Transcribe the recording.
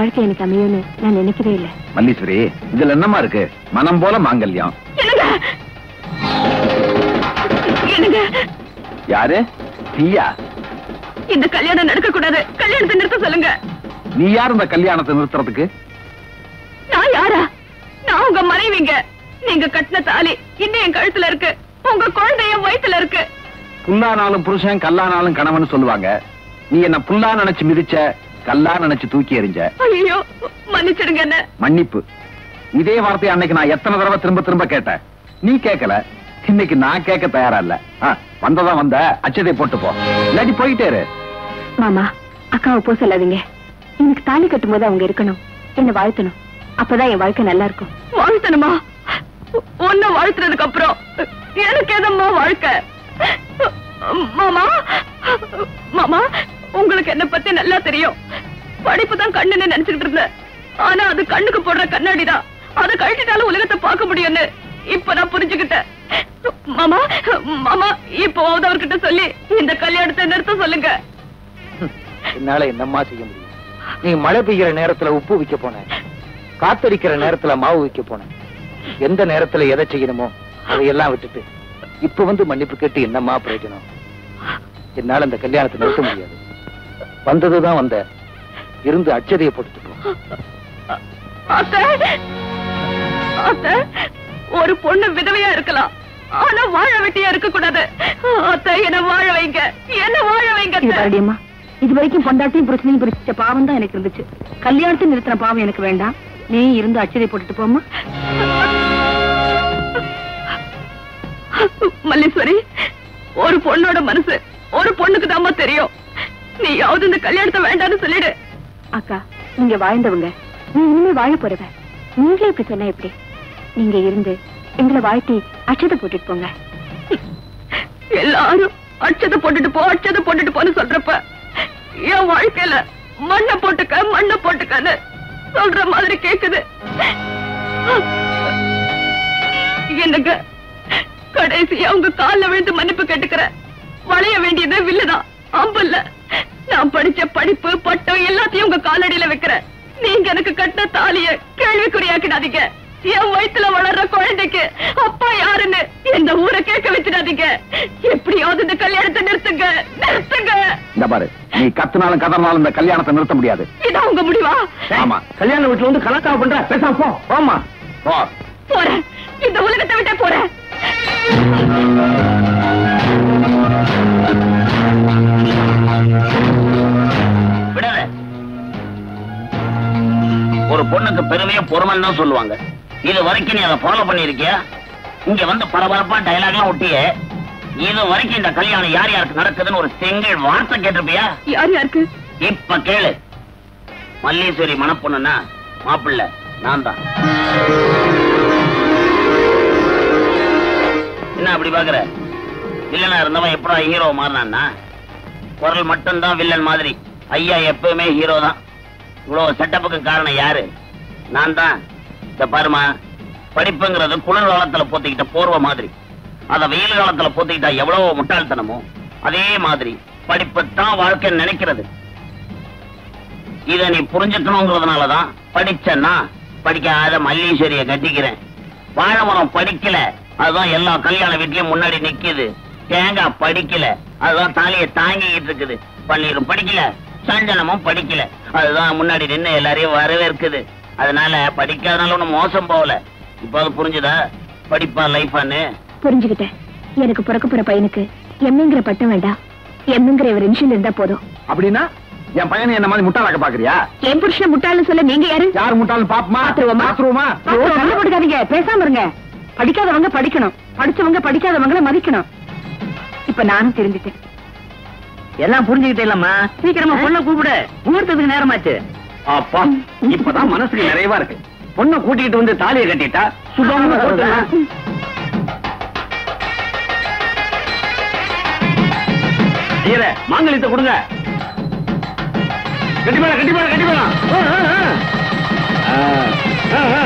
வாழ்க்கை எனக்கு அமையும்னு நான் நினைக்கவே இல்லை மல்லீஸ்வரி இதுல என்னமா இருக்கு மனம் போல மாங்கல்யம் என்னங்க என்னங்க யாரு தீயா இந்த கல்யாணம் நடக்க கூடாது கல்யாணத்தை நிறுத்த சொல்லுங்க நீ யார் இந்த கல்யாணத்தை நிறுத்துறதுக்கு நான் யாரா நான் உங்க மனைவிங்க நீங்க கட்டின தாலி இன்னும் என் கழுத்துல இருக்கு உங்க குழந்தை என் வயித்துல இருக்கு புல்லானாலும் புருஷன் கல்லானாலும் கணவன் சொல்லுவாங்க நீ என்ன புல்லா நினைச்சு மிதிச்ச கல்லா நினைச்சு தூக்கி எறிஞ்ச ஐயோ மன்னிச்சிடுங்க என்ன மன்னிப்பு இதே வார்த்தையை அன்னைக்கு நான் எத்தனை தடவை திரும்ப திரும்ப கேட்டேன் நீ கேட்கல இன்னைக்கு நான் கேட்க தயாரா இல்ல ஆ, வந்ததா வந்த அச்சதை போட்டு போ இல்லாட்டி போயிட்டே இரு மாமா அக்காவை போ சொல்லாதீங்க எனக்கு தாலி கட்டும் போது அவங்க இருக்கணும் என்ன வாழ்த்தணும் அப்பதான் என் வாழ்க்கை நல்லா இருக்கும் வாழ்த்தணுமா உன்ன வாழ்த்துறதுக்கு அப்புறம் எனக்கு எதம்மா வாழ்க்கை மாமா மாமா உங்களுக்கு என்ன பத்தி நல்லா தெரியும் படிப்பு தான் கண்ணுன்னு நினைச்சுக்கிட்டு இருந்தேன் ஆனா அது கண்ணுக்கு போடுற கண்ணாடி தான் அதை கழட்டிட்டாலும் உலகத்தை பார்க்க முடியும்னு இப்ப நான் புரிஞ்சுக்கிட்டேன் மாமா மாமா இப்போ அவர்கிட்ட சொல்லி இந்த கல்யாணத்தை நிறுத்த சொல்லுங்க என்னால என்னம்மா செய்ய முடியும் நீ மழை பெய்கிற நேரத்துல உப்பு வைக்க போன காத்தடிக்கிற நேரத்துல மாவு வைக்க போன எந்த நேரத்துல எதை செய்யணுமோ அதையெல்லாம் விட்டுட்டு இப்ப வந்து மன்னிப்பு கேட்டு என்னம்மா பிரயோஜனம் என்னால இந்த கல்யாணத்தை நிறுத்த முடியாது வந்ததுதான் வந்த இருந்து அச்சதையை போட்டுட்டு போ அத்தை அத்தை ஒரு பொண்ணு விதவையா இருக்கலாம் ஆனா வாழ வெட்டியா இருக்க கூடாது அத்தை என்ன வாழ வைங்க என்ன வாழ வைங்க பாரடியம்மா இது வரைக்கும் பொண்டாட்டியும் பிரச்சனையும் பிரிச்ச பாவம் தான் எனக்கு இருந்துச்சு கல்யாணத்தை நிறுத்தின பாவம் எனக்கு வேண்டாம் நீ இருந்து அச்சதை போட்டுட்டு போமா மல்லீஸ்வரி ஒரு பொண்ணோட மனசு ஒரு பொண்ணுக்கு தாம்மா தெரியும் நீயாவது இந்த கல்யாணத்தை வேண்டாம்னு சொல்லிடு அக்கா நீங்க வாழ்ந்தவங்க நீ இனிமே வாழ போறவ நீங்களே இப்படி சொன்னா எப்படி நீங்க இருந்து எங்களை வாழ்த்தி அச்சதை போட்டுட்டு போங்க எல்லாரும் அச்சதை போட்டுட்டு போ அச்சதை போட்டுட்டு போன்னு சொல்றப்ப என் வாழ்க்கையில மண்ணை போட்டுக்க மண்ணை போட்டுக்கன்னு சொல்ற மாதிரி கேக்குது என்னங்க கடைசியா உங்க கால்ல விழுந்து மன்னிப்பு கேட்டுக்கிற வளைய வேண்டியது வில்லுதான் அம்பல்ல நான் படிச்ச படிப்பு பட்டம் எல்லாத்தையும் உங்க காலடியில வைக்கிற நீங்க எனக்கு கட்ட தாலிய கேள்விக்குறியாக்கிடாதீங்க என் வயித்துல வளர்ற குழந்தைக்கு அப்பா யாருன்னு இந்த ஊரை கேட்க வச்சிடாதீங்க எப்படியாவது இந்த கல்யாணத்தை நிறுத்துங்க நிறுத்துங்க இந்த பாரு நீ கத்துனாலும் கதறினாலும் இந்த கல்யாணத்தை நிறுத்த முடியாது இதான் உங்க முடிவா ஆமா கல்யாண வீட்டுல வந்து கலாக்காவ பண்ற பேசாம போ போமா போ போறேன் இந்த உலகத்தை விட்டே போறேன் விடாத ஒரு பொண்ணுக்கு பெருமையா பொறுமைன்னு தான் சொல்லுவாங்க இது வரைக்கும் நீ அதை ஃபாலோ பண்ணிருக்கியா இங்க வந்து பரபரப்பா டயலாக்லாம் ஒட்டிய இது வரைக்கும் இந்த கல்யாணம் யார் யாருக்கு நடக்குதுன்னு ஒரு செங்கல் வார்த்தை கேட்டிருப்பியா யார் யாருக்கு இப்ப கேளு மல்லீஸ்வரி மணப்பொண்ணுன்னா மாப்பிள்ளை நான் தான் என்ன அப்படி பாக்குற வில்லனா இருந்தவன் எப்படா ஹீரோ மாறினான்னா குரல் மட்டும்தான் வில்லன் மாதிரி ஐயா எப்பவுமே ஹீரோ தான் இவ்வளவு செட்டப்புக்கு காரணம் யாரு நான் தான் இந்த பாருமா படிப்புங்கிறது குளிர் காலத்துல போத்திக்கிட்ட போர்வ மாதிரி அத வெயில் காலத்துல போத்திக்கிட்டா எவ்வளவு முட்டாள்தனமோ அதே மாதிரி படிப்பு தான் வாழ்க்கைன்னு நினைக்கிறது இத நீ புரிஞ்சுக்கணுங்கிறதுனாலதான் படிச்சேன்னா படிக்காத மல்லீஸ்வரிய கட்டிக்கிறேன் வாழைமரம் படிக்கல அதுதான் எல்லா கல்யாண வீட்லயும் முன்னாடி நிக்குது தேங்காய் படிக்கல அதுதான் தாலியை தாங்கிக்கிட்டு இருக்குது பன்னீரும் படிக்கல சஞ்சனமும் படிக்கல அதுதான் முன்னாடி நின்னு எல்லாரையும் வரவேற்குது அதனால படிக்காதனால ஒண்ணும் மோசம் போகல இப்ப அது புரிஞ்சுதா படிப்பா லைஃபான்னு புரிஞ்சுக்கிட்டேன் எனக்கு பிறக்க போற பையனுக்கு எம்ங்கிற பட்டம் வேண்டாம் எம்ங்கிற ஒரு இன்ஷியல் இருந்தா போதும் அப்படின்னா என் பையனை என்ன மாதிரி முட்டாளாக்க பாக்குறியா என் புருஷனை முட்டாள்னு சொல்ல நீங்க யாரு யார் முட்டாளும் பாப்பமா பாத்துருவோமா? பாத்துருவோமா ஐயோ, சண்டை போட்டுக்காதீங்க பேசாம இருங்க படிக்காதவங்க படிக்கணும் படிச்சவங்க படிக்காதவங்கள மதிக்கணும் இப்ப நானும் தெரிஞ்சுட்டேன் எல்லாம் புரிஞ்சுக்கிட்டே இல்லம்மா சீக்கிரமா பொண்ணை கூப்பிடு முகூர்த்தத்துக்கு நேரமாச்சு அப்பா இப்பதான் மனசுக்கு நிறைவா இருக்கு பொண்ணை கூட்டிக்கிட்டு வந்து தாலியை கட்டிட்டா சுபமா போட்டுடலாம். ஐயரே மாங்கலியத்தை கொடுங்க கட்டி போல கட்டி போல கட்டி போலாம்